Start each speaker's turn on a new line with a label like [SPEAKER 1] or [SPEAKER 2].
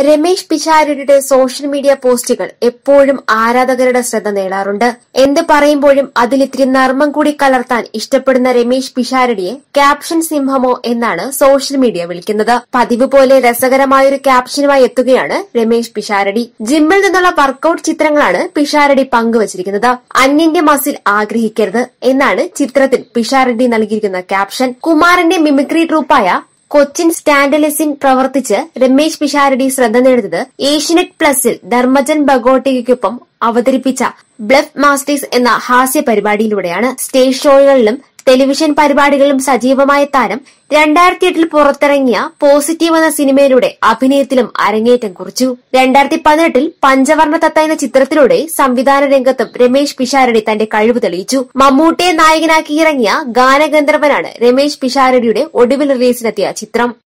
[SPEAKER 1] Ramesh പിഷാരടിയുടെ social media പോസ്റ്റുകൾ എപ്പോഴും ആരാധകരുടെ ശ്രദ്ധ നേടാറുണ്ട് എന്ത് പറയുമ്പോഴും അതിലിത്തിരി നർമ്മം കൂടി കലർത്താൻ ഇഷ്ടപ്പെടുന്ന രമേശ് പിഷാരടിയെ ക്യാപ്ഷൻ സിംഹമോ എന്നാണ് സോഷ്യൽ മീഡിയ വിളിക്കുന്നത് പതിവ് പോലെ രസകരമായൊരു ക്യാപ്ഷനുമായി എത്തുകയാണ് രമേശ് പിഷാരടി ജിമ്മിൽ നിന്നുള്ള വർക്കൌട്ട് ചിത്രങ്ങളാണ് പിഷാരടി പങ്കുവച്ചിരിക്കുന്നത് അന്യന്റെ മസിൽ ആഗ്രഹിക്കരുത് എന്നാണ് ചിത്രത്തിൽ പിഷാരടി നൽകിയിരിക്കുന്ന ക്യാപ്ഷൻ കുമാറിന്റെ മിമിക്രി ട്രൂപ്പായ കൊച്ചിൻ സ്റ്റാൻഡലിസിൻ പ്രവർത്തിച്ച് രമേശ് പിഷാരടി ശ്രദ്ധ നേടുന്നത് ഏഷ്യനെറ്റ് പ്ലസിൽ ധർമ്മജൻ ബഗോട്ടിക്കൊപ്പം അവതരിപ്പിച്ച ബ്ലഫ് മാസ്റ്റേഴ്സ് എന്ന ഹാസ്യ പരിപാടിയിലൂടെയാണ് സ്റ്റേജ് ഷോകളിലും ടെലിവിഷൻ പരിപാടികളിലും സജീവമായ താരം രണ്ടായിരത്തി എട്ടിൽ പുറത്തിറങ്ങിയ പോസിറ്റീവ് എന്ന സിനിമയിലൂടെ അഭിനയത്തിലും അരങ്ങേറ്റം കുറിച്ചു രണ്ടായിരത്തി പതിനെട്ടിൽ പഞ്ചവർണ്ണ തത്ത എന്ന ചിത്രത്തിലൂടെ സംവിധാന രംഗത്തും രമേശ് പിഷാരടി തന്റെ കഴിവ് തെളിയിച്ചു മമ്മൂട്ടിയെ നായകനാക്കി ഇറങ്ങിയ ഗാനഗന്ധർവനാണ് രമേശ് പിഷാരടിയുടെ ഒടുവിൽ റിലീസിനെത്തിയ ചിത്രം